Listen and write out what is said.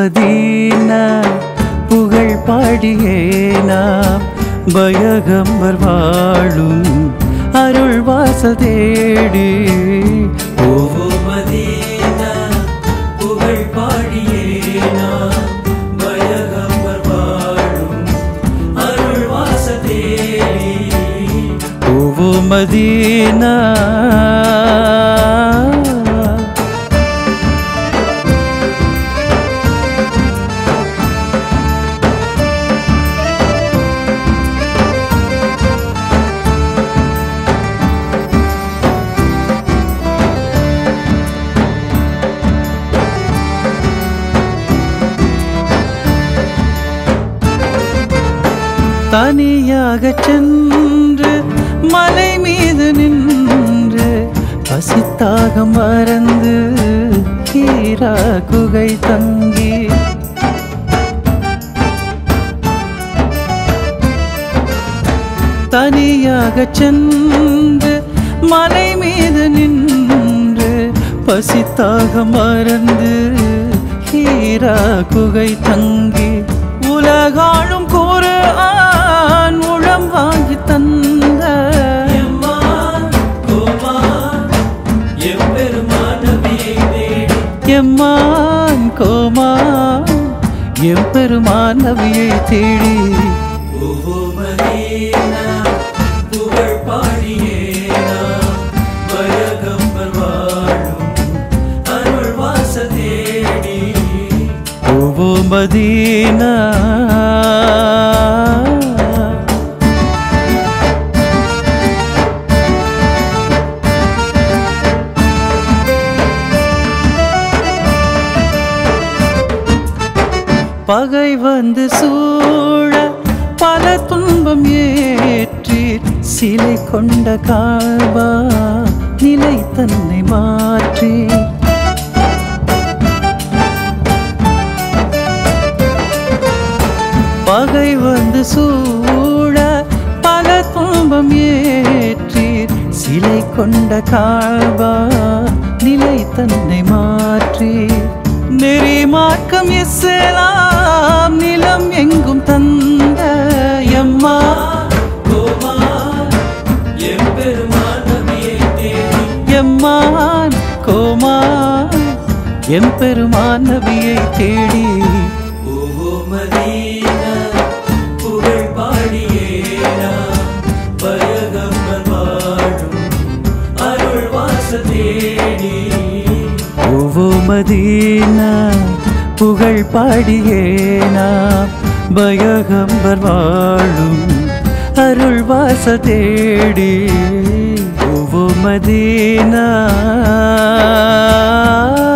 Medina புகழ் பாடியே நாம் பயகம்பர் வாழும் அருள் வாசல் தேடி ஓவோ மதீனா புகழ் பாடியே நாம் பயகம்பர் வாழும் அருள் வாசல் தேடி ஓவோ மதீனா தனியாக சென்று மலை மீது நின்று பசித்தாக மறந்து கீரா குகை தங்கி தனியாக சென்று மலை மீது நின்று பசித்தாக மறந்து ஹீரா குகை தங்கி உலகாளும் கூறு ஆண் உளம் வாங்கி தந்த எம்மான் கோமா எம்பெருமான் நபியை தேடி ஓவோ மதீனா பகை வந்து சூழ பல துன்பம் ஏற்றி சிலை கொண்ட காவா நிலை தன்னை மாற்றி பகை வந்து சூழ பல துன்பம் ஏற்றி சிலை கொண்ட காவா நிலை தன்னை மாற்றி நெறி மார்க்கம் இஸ்லாம் நிலம் எங்கும் தந்த எம்மா எம்மான் கோமான் எம்பெருமான் நபியை தேடி ஓவோ மதீனா புகழ் பாடியே நாம் பயகம்பர் வாழும் அருள் வாச தேடி ஓவோ மதீனா